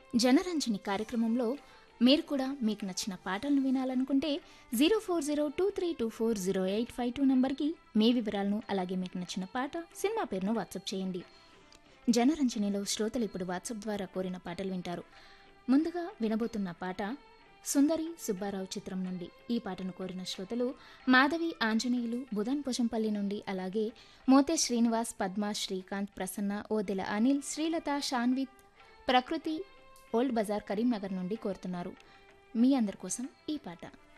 జనరంజని కార్యక్రమంలో మీరు కూడా మీకు నచ్చిన పాటలను వినాలనుకుంటే zero four zero two three two four zero eight five two నెంబర్కి మీ వివరాలను అలాగే మీకు నచ్చిన పాట సినిమా పేరును వాట్సాప్ చేయండి జనరంజనిలో శ్రోతలు ఇప్పుడు వాట్సాప్ ద్వారా కోరిన పాటలు వింటారు ముందుగా వినబోతున్న పాట సుందరి సుబ్బారావు చిత్రం నుండి ఈ పాటను కోరిన శ్రోతలు మాధవి ఆంజనేయులు బుధన్ పోచంపల్లి నుండి అలాగే మోతే శ్రీనివాస్ పద్మ శ్రీకాంత్ ప్రసన్న ఓదెల అనిల్ శ్రీలత షాన్విత్ ప్రకృతి ఓల్డ్ బజార్ కరీంనగర్ నుండి కోరుతున్నారు మీ అందరి కోసం ఈ పాట